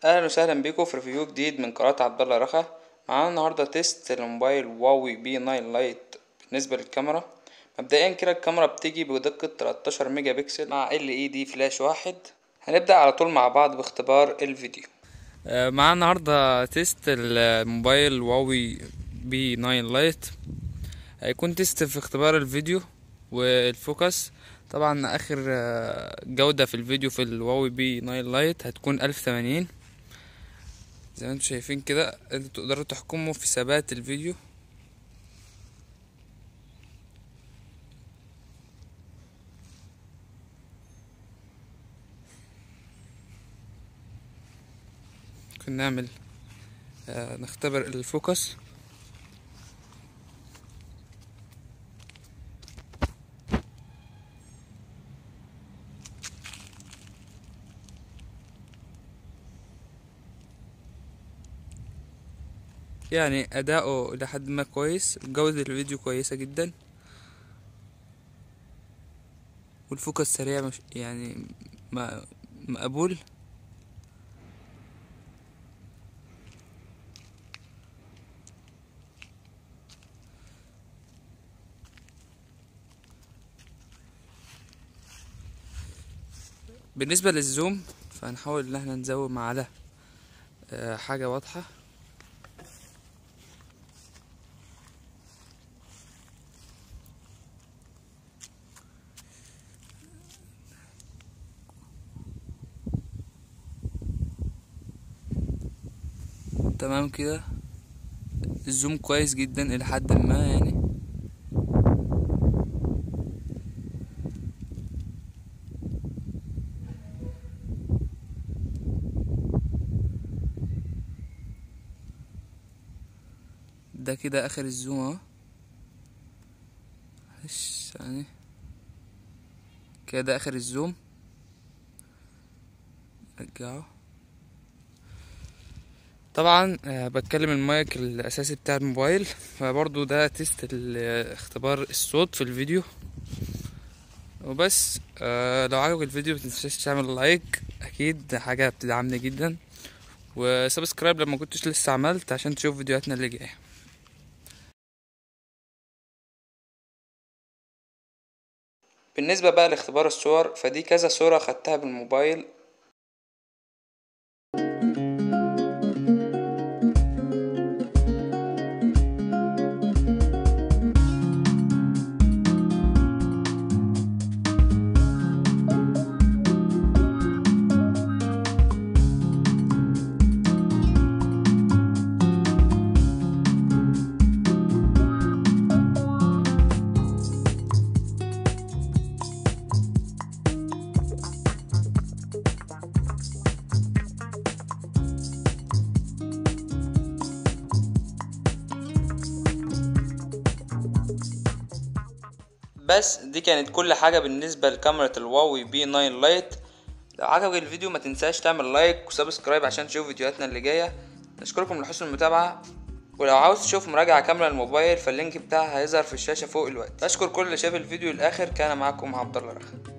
اهلا وسهلا بيكم في ريفيو جديد من قناة عبد الله رخا معانا النهارده تيست لموبايل هواوي بي 9 لايت بالنسبة للكاميرا مبدئيا كده الكاميرا بتيجي بدقة 13 ميجا بكسل مع ال اي دي فلاش واحد هنبدأ على طول مع بعض باختبار الفيديو معانا النهارده تيست الموبايل هواوي بي 9 لايت هيكون تيست في اختبار الفيديو والفوكس طبعا اخر جودة في الفيديو في الهواوي بي 9 لايت هتكون 1080 زي ما انتم شايفين كده انتوا تقدروا تحكموا في ثبات الفيديو ممكن نعمل آه نختبر الفوكس يعني اداؤه لحد ما كويس جودة الفيديو كويسة جدا والفوكس سريع مش يعني مقبول بالنسبة للزوم فهنحاول ان احنا نزوم على حاجة واضحة تمام كده الزوم كويس جدا الى حد ما يعني ده كده اخر الزوم اهو يعني كده اخر الزوم رجعه طبعا بتكلم المايك الاساسي بتاع الموبايل فبرضو ده تيست اختبار الصوت في الفيديو وبس لو عجبك الفيديو متنساش تعمل لايك اكيد حاجه بتدعمني جدا وسبسكرايب لما كنتش لسه عملت عشان تشوف فيديوهاتنا اللي جايه بالنسبه بقى لاختبار الصور فدي كذا صوره خدتها بالموبايل بس دي كانت كل حاجة بالنسبة لكاميرا الواوي بي 9 لايت لو عجبك الفيديو ما تنساش تعمل لايك وسبسكرايب عشان تشوف فيديوهاتنا اللي جاية نشكركم لحسن المتابعة ولو عاوز تشوف مراجعة كاملة للموبايل فاللينك بتاعها هيظهر في الشاشة فوق الوقت أشكر كل اللي شاف الفيديو الآخر كان معاكم عبد الله رخا